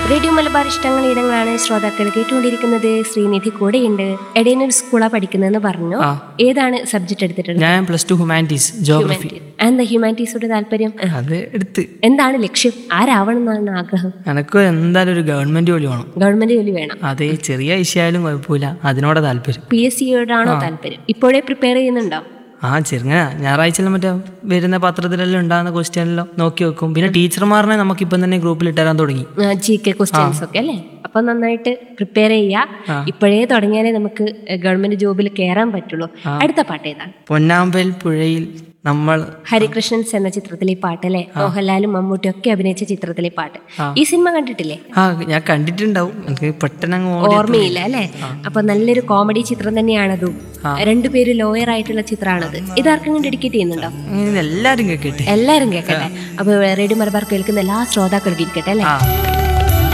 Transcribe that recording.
Radio Malabar ഇഷ്ടങ്ങൾ ഇടങ്ങളാണ് ശ്രോതാക്കൾ കേട്ടുകൊണ്ടിരിക്കുന്നത് ശ്രീനിധി കൂടെയുണ്ട് എടയനൊരു സ്കൂളാ പഠിക്കുന്നതെന്ന് പറഞ്ഞു ആ. ഏതാണ് സബ്ജക്ട് എടുത്തിട്ടുള്ളത് ഞാൻ പ്ലസ് ടു ഹ്യൂമാനിറ്റീസ് ജോഗ്രഫി എന്താ ഹ്യൂമാനിറ്റീസോട് താല്പര്യം അത് എടുത്ത് എന്താണ് ലക്ഷ്യം ആരാവണം എന്നാണ് ആഗ്രഹം എനക്ക് എന്തായാലും ഒരു ഗവൺമെന്റ് ജോലി വേണം ഗവൺമെന്റ് ജോലി വേണം അത് ചെറിയ വിഷയമായാലും കുഴപ്പമില്ല അതിനോടെ താല്പര്യം പി എസ് സിയോടാണോ താല്പര്യം ഇപ്പോഴേ പ്രിപ്പയർ ചെയ്യുന്നുണ്ടോ ആ ചെറുങ്ങനെ ഞായറാഴ്ച മറ്റേ വരുന്ന പത്രത്തിലെല്ലാം ഉണ്ടാകുന്ന ക്വസ്റ്റ്യനെല്ലാം നോക്കി വെക്കും പിന്നെ ടീച്ചർമാരനെ നമുക്കിപ്പം തന്നെ ഗ്രൂപ്പിൽ ഇട്ടുതരാൻ തുടങ്ങി ജി കെ ക്വസ്റ്റ്യൻസ് ഒക്കെ അല്ലേ അപ്പൊ നന്നായിട്ട് പ്രിപ്പയർ ചെയ്യുക ഇപ്പോഴേ തുടങ്ങിയാലേ നമുക്ക് ഗവൺമെന്റ് ജോബിൽ കയറാൻ പറ്റുള്ളൂ അടുത്ത പാട്ട് ഏതാണ് പൊന്നാമ്പൽ പുഴയിൽ നമ്മൾ ഹരികൃഷ്ണൻസ് എന്ന ചിത്രത്തിലെ പാട്ട് അല്ലേ മോഹൻലാലും മമ്മൂട്ടിയും ഒക്കെ അഭിനയിച്ച ചിത്രത്തിലെ പാട്ട് ഈ സിനിമ കണ്ടിട്ടില്ലേ ആ ഞാൻ കണ്ടിട്ടുണ്ടാവും എനിക്ക് പെട്ടെന്ന് അങ്ങ് ഓടി ഓർമ്മയില്ല അല്ലേ അപ്പൊ നല്ലൊരു കോമഡി ചിത്രം തന്നെയാണതും രണ്ടുപേര് ലോയർ ആയിട്ടുള്ള ചിത്രമാണത് ഇതാർക്കെങ്കിലും ഡെഡിക്കേറ്റ് ചെയ്യുന്നുണ്ടോ ഇങ്ങനെ എല്ലാരും കേക്കട്ടെ എല്ലാരും കേൾക്കട്ടെ അപ്പൊ റേഡിയോ മലബാർ കേൾക്കുന്ന എല്ലാ ശ്രോതാക്കൾക്കും ഇരിക്കട്ടെ അല്ലേ ആ